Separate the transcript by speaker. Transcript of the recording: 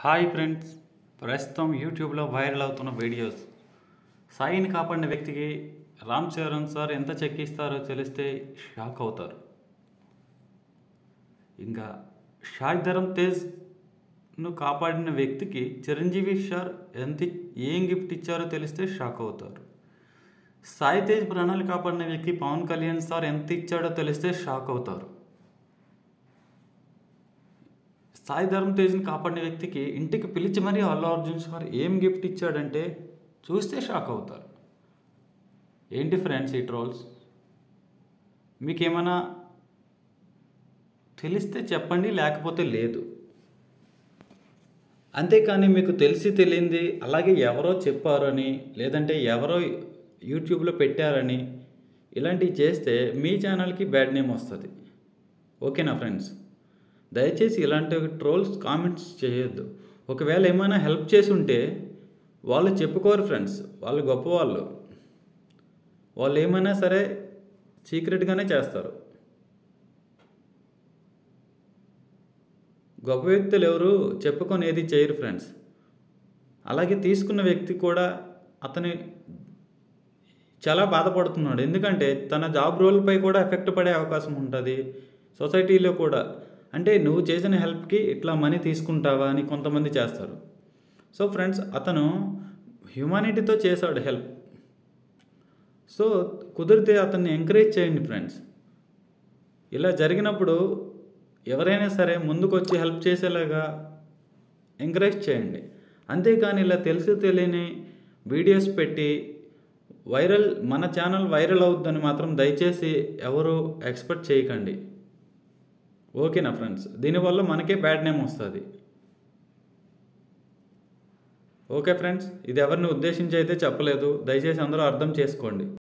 Speaker 1: hi friends ప్రస్తుతం యూట్యూబ్లో viral అవుతున్న వీడియోస్ సాయిని కాపాడిన వ్యక్తికి రామ్ చరణ్ సార్ ఎంత చెక్ ఇస్తారో తెలిస్తే షాక్ అవుతారు ఇంకా షాయ్ ధరమ్ తేజ్ను కాపాడిన వ్యక్తికి చిరంజీవి సార్ ఎంత ఏం గిఫ్ట్ ఇచ్చారో తెలిస్తే షాక్ అవుతారు సాయి తేజ్ ప్రాణాలు కాపాడిన వ్యక్తి పవన్ కళ్యాణ్ సార్ ఎంత ఇచ్చాడో తెలిస్తే షాక్ అవుతారు సాయి ధర్మ తేజ్ని కాపాడిన వ్యక్తికి ఇంటికి పిలిచి మరీ అల్లు అర్జున్ సార్ ఏం గిఫ్ట్ ఇచ్చాడంటే చూస్తే షాక్ అవుతారు ఏంటి ఫ్రెండ్స్ ఈ ట్రోల్స్ మీకేమైనా తెలిస్తే చెప్పండి లేకపోతే లేదు అంతేకాని మీకు తెలిసి తెలియంది అలాగే ఎవరో చెప్పారని లేదంటే ఎవరో యూట్యూబ్లో పెట్టారని ఇలాంటివి చేస్తే మీ ఛానల్కి బ్యాడ్ నేమ్ వస్తుంది ఓకేనా ఫ్రెండ్స్ దయచేసి ఇలాంటి ట్రోల్స్ కామెంట్స్ చేయొద్దు ఒకవేళ ఏమైనా హెల్ప్ చేసి ఉంటే వాళ్ళు చెప్పుకోరు ఫ్రెండ్స్ వాళ్ళు గొప్పవాళ్ళు వాళ్ళు ఏమైనా సరే సీక్రెట్గానే చేస్తారు గొప్ప వ్యక్తులు ఎవరు చెప్పుకొని ఏది చేయరు ఫ్రెండ్స్ అలాగే తీసుకున్న వ్యక్తి కూడా అతని చాలా బాధపడుతున్నాడు ఎందుకంటే తన జాబ్ రోల్పై కూడా ఎఫెక్ట్ పడే అవకాశం ఉంటుంది సొసైటీలో కూడా అంటే నువ్వు చేసిన హెల్ప్కి ఇట్లా మనీ తీసుకుంటావా అని కొంతమంది చేస్తారు సో ఫ్రెండ్స్ అతను హ్యుమానిటీతో చేశాడు హెల్ప్ సో కుదిరితే అతన్ని ఎంకరేజ్ చేయండి ఫ్రెండ్స్ ఇలా జరిగినప్పుడు ఎవరైనా సరే ముందుకు వచ్చి హెల్ప్ చేసేలాగా ఎంకరేజ్ చేయండి అంతేకాని ఇలా తెలిసి తెలియని వీడియోస్ పెట్టి వైరల్ మన ఛానల్ వైరల్ అవుద్దని మాత్రం దయచేసి ఎవరు ఎక్స్పెక్ట్ చేయకండి ఓకేనా ఫ్రెండ్స్ దీనివల్ల మనకే బ్యాడ్ నేమ్ వస్తుంది ఓకే ఫ్రెండ్స్ ఇది ఎవరిని ఉద్దేశించి అయితే చెప్పలేదు దయచేసి అందరూ అర్థం చేసుకోండి